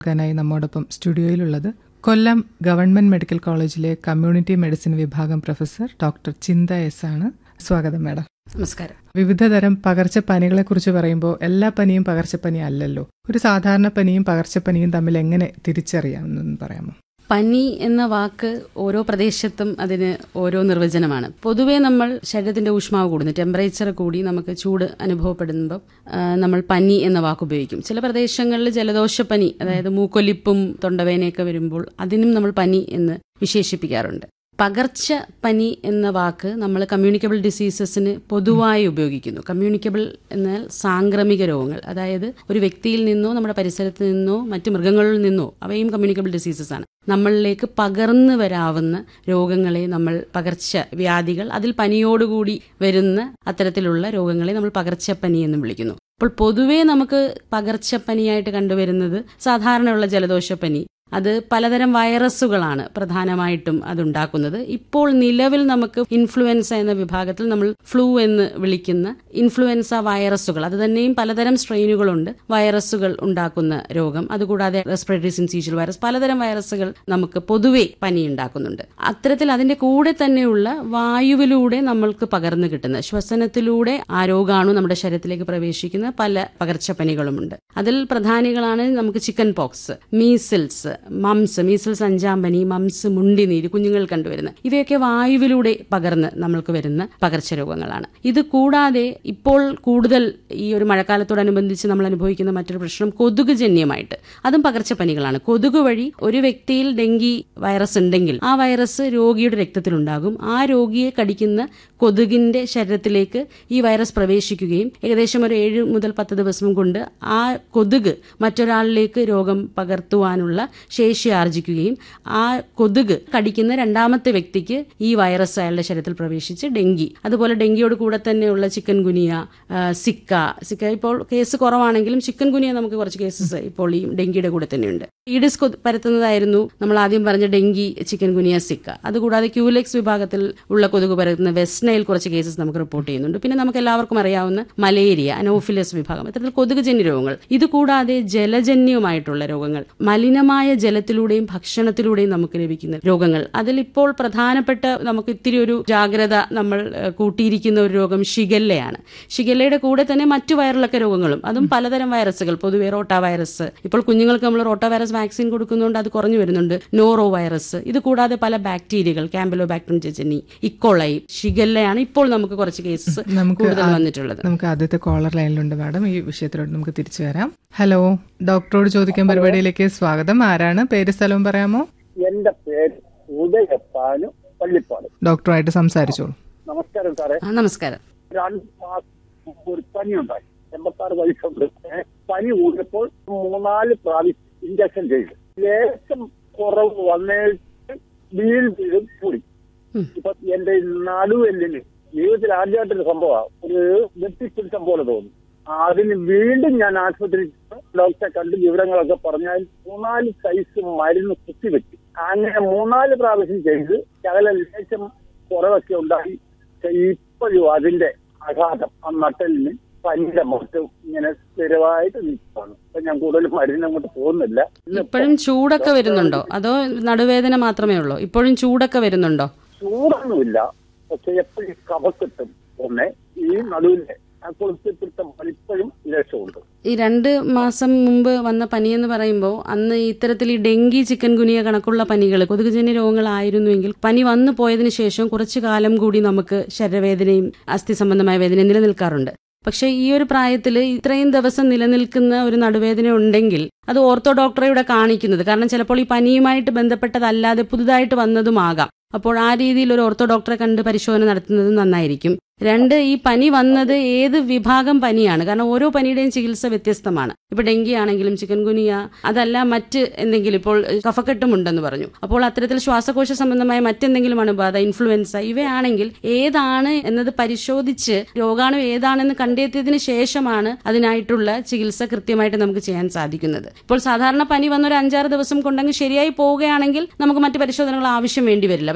ക്കാനായി നമ്മോടൊപ്പം സ്റ്റുഡിയോയിലുള്ളത് Kollam government medical കോളേജിലെ കമ്മ്യൂണിറ്റി മെഡിസിൻ വിഭാഗം പ്രൊഫസർ ഡോക്ടർ ചിന്ത എസ് ആണ് സ്വാഗതം മാഡം നമസ്കാരം വിവിധ തരം പകർച്ചപ്പനികളെ കുറിച്ച് പറയുമ്പോൾ എല്ലാ പനിയും പകർച്ചപ്പനി അല്ലല്ലോ ഒരു സാധാരണ പനിയും പകർച്ചപ്പനിയും തമ്മിൽ എങ്ങനെ തിരിച്ചറിയാമെന്നൊന്ന് പറയാമോ പനി എന്ന വാക്ക് ഓരോ പ്രദേശത്തും അതിന് ഓരോ നിർവചനമാണ് പൊതുവേ നമ്മൾ ശരീരത്തിന്റെ ഊഷ്മാവ് കൂടുന്നു ടെമ്പറേച്ചർ കൂടി നമുക്ക് ചൂട് അനുഭവപ്പെടുമ്പോൾ ആ, നമ്മൾ പനി എന്ന വാക്ക് ഉപയോഗിക്കും ചില പ്രദേശങ്ങളിൽ ജലദോഷപ്പനി അതായത് മൂക്കൊലിപ്പും തൊണ്ടവേനയൊക്കെ വരുമ്പോൾ അതിനും നമ്മൾ പനി എന്ന് വിശേഷിപ്പിക്കാറുണ്ട് പകർച്ച പനി എന്ന വാക്ക് നമ്മൾ കമ്മ്യൂണിക്കബിൾ ഡിസീസസിന് പൊതുവായി ഉപയോഗിക്കുന്നു കമ്മ്യൂണിക്കബിൾ എന്നാൽ സാംക്രമിക രോഗങ്ങൾ അതായത് ഒരു വ്യക്തിയിൽ നിന്നോ നമ്മുടെ പരിസരത്ത് നിന്നോ മറ്റ് മൃഗങ്ങളിൽ നിന്നോ അവയും കമ്മ്യൂണിക്കബിൾ ഡിസീസസ് ആണ് നമ്മളിലേക്ക് പകർന്നു വരാവുന്ന രോഗങ്ങളെ നമ്മൾ പകർച്ച വ്യാധികൾ അതിൽ പനിയോടുകൂടി വരുന്ന അത്തരത്തിലുള്ള രോഗങ്ങളെ നമ്മൾ പകർച്ചപ്പനി എന്ന് വിളിക്കുന്നു അപ്പോൾ പൊതുവേ നമുക്ക് പകർച്ചപ്പനിയായിട്ട് കണ്ടുവരുന്നത് സാധാരണയുള്ള ജലദോഷപ്പനി അത് പലതരം വൈറസുകളാണ് പ്രധാനമായിട്ടും അതുണ്ടാക്കുന്നത് ഇപ്പോൾ നിലവിൽ നമുക്ക് ഇൻഫ്ലുവൻസ എന്ന വിഭാഗത്തിൽ നമ്മൾ ഫ്ലൂ എന്ന് വിളിക്കുന്ന ഇൻഫ്ലുവൻസ വൈറസുകൾ അത് തന്നെയും പലതരം സ്ട്രെയിനുകളുണ്ട് വൈറസുകൾ ഉണ്ടാക്കുന്ന രോഗം അതുകൂടാതെ റെസ്പിറേറ്ററി സിൻസീഷ്യൽ വൈറസ് പലതരം വൈറസുകൾ നമുക്ക് പൊതുവെ പനി ഉണ്ടാക്കുന്നുണ്ട് അത്തരത്തിൽ അതിന്റെ കൂടെ തന്നെയുള്ള വായുവിലൂടെ നമ്മൾക്ക് പകർന്നു കിട്ടുന്ന ശ്വസനത്തിലൂടെ ആ രോഗാണു നമ്മുടെ ശരീരത്തിലേക്ക് പ്രവേശിക്കുന്ന പല പകർച്ചപ്പനികളുമുണ്ട് അതിൽ പ്രധാനികളാണ് നമുക്ക് chicken pox measles mumps measles അഞ്ചാം പനി മംസ് മുണ്ടിനീര് കുഞ്ഞുങ്ങൾ കണ്ടുവരുന്ന ഇവയൊക്കെ വായുവിലൂടെ പകർന്ന് നമ്മൾക്ക് വരുന്ന പകർച്ചരോഗങ്ങളാണ് ഇത് കൂടാതെ ഇപ്പോൾ കൂടുതൽ ഈ ഒരു മഴക്കാലത്തോടനുബന്ധിച്ച് നമ്മൾ അനുഭവിക്കുന്ന മറ്റൊരു പ്രശ്നം കൊതുക് ജന്യമായിട്ട് അതും പകർച്ചപ്പനികളാണ് കൊതുക് വഴി ഒരു വ്യക്തിയിൽ ഡെങ്കി വൈറസ് ഉണ്ടെങ്കിൽ ആ വൈറസ് രോഗിയുടെ രക്തത്തിലുണ്ടാകും ആ രോഗിയെ കടിക്കുന്ന കൊതുകിന്റെ ശരീരത്തിലേക്ക് ഈ വൈറസ് പ്രവേശിക്കുകയും ഏകദേശം ഒരു ഏഴ് മുതൽ പത്ത് ദിവസം കൊണ്ട് ആ കൊതുക് മറ്റൊരാളിലേക്ക് രോഗം പകർത്തുവാനുള്ള ശേഷി ആർജിക്കുകയും ആ കൊതുക് കടിക്കുന്ന രണ്ടാമത്തെ വ്യക്തിക്ക് ഈ വൈറസ് അയാളുടെ ശരീരത്തിൽ പ്രവേശിച്ച് ഡെങ്കി അതുപോലെ ഡെങ്കിയോട് കൂടെ തന്നെയുള്ള ചിക്കൻ ഗുനിയ ആ, സിക്ക സിക്ക ഇപ്പോൾ കേസ് കുറവാണെങ്കിലും ചിക്കൻ ഗുനിയ നമുക്ക് കുറച്ച് കേസസ് ഇപ്പോൾ ഈ ഡെങ്കിയുടെ കൂടെ തന്നെയുണ്ട് ഈഡിസ് കൊ- പരത്തുന്നതായിരുന്നു നമ്മൾ ആദ്യം പറഞ്ഞ ഡെങ്കി ചിക്കൻ ഗുനിയ സിക്ക അതുകൂടാതെ ക്യൂലെക്സ് വിഭാഗത്തിൽ ഉള്ള കൊതുക് പരത്തുന്ന വെസ്നയിൽ കുറച്ച് കേസസ് നമുക്ക് റിപ്പോർട്ട് ചെയ്യുന്നുണ്ട് പിന്നെ നമുക്ക് എല്ലാവർക്കും അറിയാവുന്ന മലേറിയ അനോഫിലസ് വിഭാഗം ഇത്തരത്തിൽ കൊതുകുജന്യ രോഗങ്ങൾ ഇത് കൂടാതെ ജലജന്യമായിട്ടുള്ള രോഗങ്ങൾ മലിനമായ ജലത്തിലൂടെയും ഭക്ഷണത്തിലൂടെയും നമുക്ക് ലഭിക്കുന്ന രോഗങ്ങൾ അതിൽ ഇപ്പോൾ പ്രധാനപ്പെട്ട നമുക്ക് ഇത്തിരി ഒരു ജാഗ്രത നമ്മൾ ഏഹ്, കൂട്ടിയിരിക്കുന്ന ഒരു രോഗം ഷിഗല്ലയാണ് ഷിഗല്ലയുടെ കൂടെ തന്നെ മറ്റു വയറിളക്ക രോഗങ്ങളും അതും പലതരം വൈറസുകൾ പൊതുവെ റോട്ടാ വൈറസ് ഇപ്പോൾ കുഞ്ഞുങ്ങൾക്ക് നമ്മൾ റോട്ടാ വൈറസ് വാക്സിൻ കൊടുക്കുന്നതുകൊണ്ട് അത് കുറഞ്ഞു വരുന്നുണ്ട് നോറോ വൈറസ് ഇത് കൂടാതെ പല ബാക്ടീരിയകൾ ക്യാമ്പലോ ബാക്ടീരിയം ചെച്ചനി ഇക്കോളൈ ഷിഗല്ലയാണ് ഇപ്പോൾ നമുക്ക് കുറച്ച് കേസസ് നമുക്ക് കൂടുതൽ ആ- വന്നിട്ടുള്ളത് നമുക്ക് ആദ്യത്തെ കോളർ ലൈനിലുണ്ട് മാഡം ഈ വിഷയത്തിലോട്ട് നമുക്ക് തിരിച്ചു വരാം ഹലോ ഡോക്ടറോട് ചോദിക്കാൻ പരിപാടിയിലേക്ക് സ്വാഗതം ആരാണ് പേര് സ്ഥലവും പറയാമോ എന്റെ പേര് ഉദയപ്പാനു പള്ളിപ്പാട് ഡോക്ടറുമായിട്ട് സംസാരിച്ചോളൂ നമസ്കാരം സാറേ ആ, നമസ്കാരം രണ്ട് മാസം മുമ്പ് ഒരു പനി ഉണ്ടായി എൺപത്താറ് വയസ്സുണ്ട് ഏ, പനി കൂടിയപ്പോൾ മൂന്നാല് പ്രാവശ്യം ഇഞ്ചക്ഷൻ ചെയ്തു ലേശം കുറവ് വന്നിട്ട് വീണ്ടും വീണ്ടും കൂടി ഉം. ഇപ്പൊ എന്റെ നടുവെല്ലിന് ജീവിതത്തിൽ ആദ്യമായിട്ടൊരു സംഭവമാണ് ഒരു വെട്ടിപ്പിടുത്തം പോലെ തോന്നി അതിന് വീണ്ടും ഞാൻ ആശുപത്രി ഡോക്ടറെ കണ്ട് വിവരങ്ങളൊക്കെ പറഞ്ഞാൽ മൂന്നാല് സൈസ് മരുന്ന് കുത്തിവെച്ചു അങ്ങനെ മൂന്നാല് പ്രാവശ്യം ചെയ്ത് ശകല ലേശം കുറവൊക്കെ ഉണ്ടായി പക്ഷെ ഇപ്പോഴും അതിന്റെ ആഘാതം ആ നട്ടലിന് പനിയുടെ മൊത്തം ഇങ്ങനെ സ്ഥിരമായിട്ട് നിൽക്കുകയാണ് അപ്പൊ ഞാൻ കൂടുതൽ മരുന്ന് അങ്ങോട്ട് പോകുന്നില്ല ഇന്നിപ്പോ ഇപ്പോഴും ചൂടൊക്കെ വരുന്നുണ്ടോ അതോ നടുവേദന മാത്രമേ ഉള്ളൂ ഇപ്പോഴും ചൂടൊക്കെ വരുന്നുണ്ടോ ചൂടൊന്നുമില്ല പക്ഷെ എപ്പോഴും കഫക്കെട്ടും ഒന്ന് ഈ നടുവിന്റെ ആ കുളിപ്പിടുത്തം ഇപ്പോഴും ലക്ഷമുണ്ട് ഈ രണ്ട് മാസം മുമ്പ് വന്ന പനി എന്ന് പറയുമ്പോൾ അന്ന് ഇത്തരത്തിൽ ഈ ഡെങ്കി ചിക്കൻ ഗുനിയ കണക്കുള്ള പനികൾ കൊതുകുജന്യ രോഗങ്ങളായിരുന്നുവെങ്കിൽ പനി വന്നു പോയതിനു ശേഷം കുറച്ചു കാലം കൂടി നമുക്ക് ശരീരവേദനയും അസ്ഥി സംബന്ധമായ വേദനയും നിലനിൽക്കാറുണ്ട് പക്ഷെ ഈ ഒരു പ്രായത്തിൽ ഇത്രയും ദിവസം നിലനിൽക്കുന്ന ഒരു നടുവേദന ഉണ്ടെങ്കിൽ അത് ഓർത്തോ ഡോക്ടറെ ഇവിടെ കാണിക്കുന്നത് കാരണം ചിലപ്പോൾ ഈ പനിയുമായിട്ട് ബന്ധപ്പെട്ടതല്ലാതെ പുതുതായിട്ട് വന്നതുമാകാം അപ്പോൾ ആ രീതിയിൽ ഒരു ഓർത്തോ ഡോക്ടറെ കണ്ട് പരിശോധന നടത്തുന്നത് നന്നായിരിക്കും രണ്ട് ഈ പനി വന്നത് ഏത് വിഭാഗം പനിയാണ് കാരണം ഓരോ പനിയുടെയും ചികിത്സ വ്യത്യസ്തമാണ് ഇപ്പൊ ഡെങ്കി ആണെങ്കിലും ചിക്കൻ ഗുനിയ അതല്ല മറ്റ് എന്തെങ്കിലും ഇപ്പോൾ കഫക്കെട്ടും ഉണ്ടെന്ന് പറഞ്ഞു അപ്പോൾ അത്തരത്തിൽ ശ്വാസകോശ സംബന്ധമായ മറ്റെന്തെങ്കിലും അണുബാധ ഇൻഫ്ലുവൻസ ഇവയാണെങ്കിൽ ഏതാണ് എന്നത് പരിശോധിച്ച് രോഗാണു ഏതാണെന്ന് കണ്ടെത്തിയതിന് ശേഷമാണ് അതിനായിട്ടുള്ള ചികിത്സ കൃത്യമായിട്ട് നമുക്ക് ചെയ്യാൻ സാധിക്കുന്നത് ഇപ്പോൾ സാധാരണ പനി വന്ന ഒരു അഞ്ചാറ് ദിവസം കൊണ്ടങ്ങ് ശരിയായി പോവുകയാണെങ്കിൽ നമുക്ക് മറ്റ് പരിശോധനകൾ ആവശ്യം വേണ്ടി വരില്ല പക്ഷെ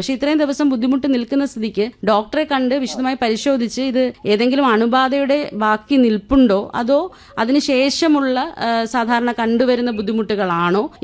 പക്ഷെ ഇത്രയും ദിവസം ബുദ്ധിമുട്ട് നിൽക്കുന്ന സ്ഥിതിക്ക് ഡോക്ടറെ കണ്ട് വിശദമായി പരിശോധിച്ച് ഇത് ഏതെങ്കിലും അണുബാധയുടെ ബാക്കി നിൽപ്പുണ്ടോ അതോ അതിനുശേഷമുള്ള ആ, സാധാരണ കണ്ടുവരുന്ന ബുദ്ധിമുട്ടുകളാണോ